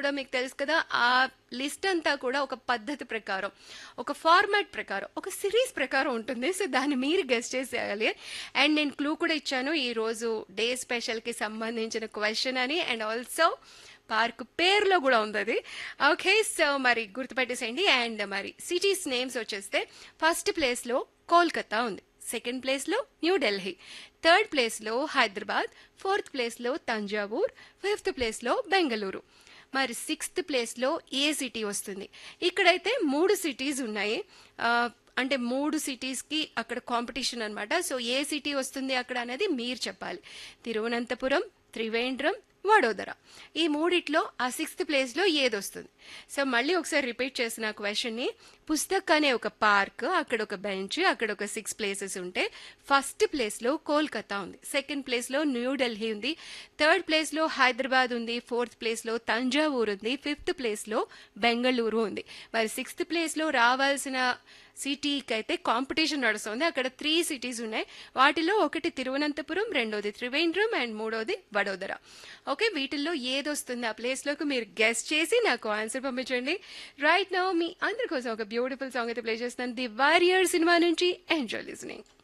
కూడా మీకు తెలుసు కదా ఆ లిస్ట్ అంతా కూడా ఒక పద్ధతి ప్రకారం ఒక ఫార్మాట్ ప్రకారం ఒక సిరీస్ ప్రకారం ఉంటుంది సో దాన్ని మీరు గెస్ట్ చేసేయాలి అండ్ నేను క్లూ కూడా ఇచ్చాను ఈ రోజు డే స్పెషల్కి సంబంధించిన క్వశ్చన్ అని అండ్ ఆల్సో పార్క్ పేరులో కూడా ఉంది అది ఓకే సో మరి గుర్తుపెట్టేసేయండి అండ్ మరి సిటీస్ నేమ్స్ వచ్చేస్తే ఫస్ట్ ప్లేస్లో కోల్కతా ఉంది సెకండ్ ప్లేస్లో న్యూఢిల్లీ థర్డ్ ప్లేస్లో హైదరాబాద్ ఫోర్త్ ప్లేస్లో తంజావూర్ ఫిఫ్త్ ప్లేస్లో బెంగళూరు మరి సిక్స్త్ ప్లేస్లో ఏ సిటీ వస్తుంది ఇక్కడైతే మూడు సిటీస్ ఉన్నాయి ఆ, అంటే మూడు సిటీస్కి అక్కడ కాంపిటీషన్ అనమాట సో ఏ సిటీ వస్తుంది అక్కడ అనేది మీరు చెప్పాలి తిరువనంతపురం త్రివేంద్రం వడోదర ఈ మూడిట్లో ఆ సిక్స్త్ ప్లేస్లో ఏది వస్తుంది సో మళ్ళీ ఒకసారి రిపీట్ చేసిన క్వశ్చన్ని పుస్తక్ అనే ఒక పార్క్ అక్కడ ఒక బెంచ్ అక్కడ ఒక సిక్స్ ప్లేసెస్ ఉంటే ఫస్ట్ ప్లేస్లో కోల్కతా ఉంది సెకండ్ ప్లేస్లో న్యూఢిల్లీ ఉంది థర్డ్ ప్లేస్లో హైదరాబాద్ ఉంది ఫోర్త్ ప్లేస్లో తంజావూరు ఉంది ఫిఫ్త్ ప్లేస్లో బెంగళూరు ఉంది మరి సిక్స్త్ ప్లేస్లో రావాల్సిన సిటీకి అయితే కాంపిటీషన్ నడుస్తుంది అక్కడ త్రీ సిటీస్ ఉన్నాయి వాటిలో ఒకటి తిరువనంతపురం రెండోది త్రివేంద్రం అండ్ మూడోది వడోదర ఓకే వీటిల్లో ఏది వస్తుంది ఆ ప్లేస్లోకి మీరు గెస్ట్ చేసి నాకు ఆన్సర్ పంపించండి రైట్ నౌ మీ అందరి కోసం ఒక బ్యూటిఫుల్ సాంగ్ అయితే ప్లే చేస్తున్నాను ది వారియర్ సినిమా నుంచి ఎంజాయ్ లిజనింగ్